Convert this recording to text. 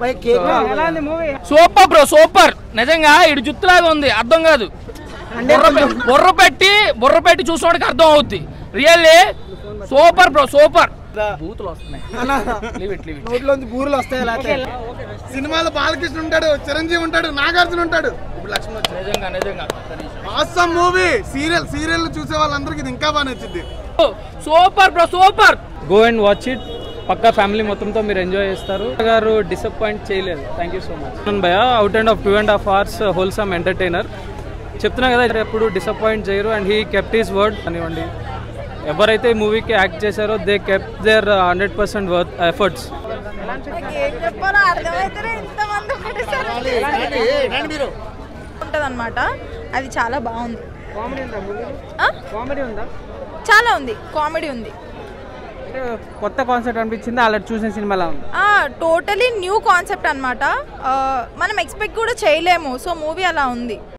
ఎలా ఉంది movie super bro super నిజంగా ఇటు జుత్తులాగా ఉంది అర్థం కాదు బుర్ర పె- బుర్ర పెట్టి బుర్ర పెట్టి చూసినోడికి అర్థం అవుద్ది రియల్లీ సూపర్ బ్రో సూపర్ బూతులు వస్తున్నాయి Leave it, leave it. నోట్లోంచి బూరులు వస్తాయి లేకపోతే సినిమాలో బాలకృష్ణ ఉంటాడు చిరంజీవి ఉంటాడు నాగార్జున ఉంటాడు ఇప్పుడు లక్ష్మణ్ వచ్చాడు నిజంగా నిజంగా ఆసమ్ మూవీ సీరియల్ సీరియల్ చూసే వాళ్ళందరికీ ఇది ఇంకా బాగా నచ్చింది super bro super go and watch it పక్కా ఫ్యామిలీ మొత్తంతో మీరు ఎంజాయ్ చేస్తారు గారు డిసప్పాయింట్ చేయలేదు థ్యాంక్ యూ సో మచ్ భయ out and of two and half hours wholesome entertainer చెప్తున్నా కదా ఎప్పుడు డిసప్పాయింట్ చేయరు and he kept his word అనివ్వండి ఎవరైతే ఈ మూవీకి యాక్ట్ చేశారో they kept their hundred percent worth efforts ఏం చెప్పాలో అర్థమైతేనే ఇంతమంది ఒకటేసారి ఉంటుంది అనమాట అది చాలా బాగుంది కామెడీ ఉందా మూవీ ఆ? కామెడీ ఉందా చాలా ఉంది కామెడీ ఉంది అంటే కొత్త కాన్సెప్ట్ అనిపించింది ఆల్రెడీ చూసిన సినిమాలా ఉంది టోటలీ న్యూ కాన్సెప్ట్ అనమాట మనం ఎక్స్పెక్ట్ కూడా చేయలేము సో మూవీ అలా ఉంది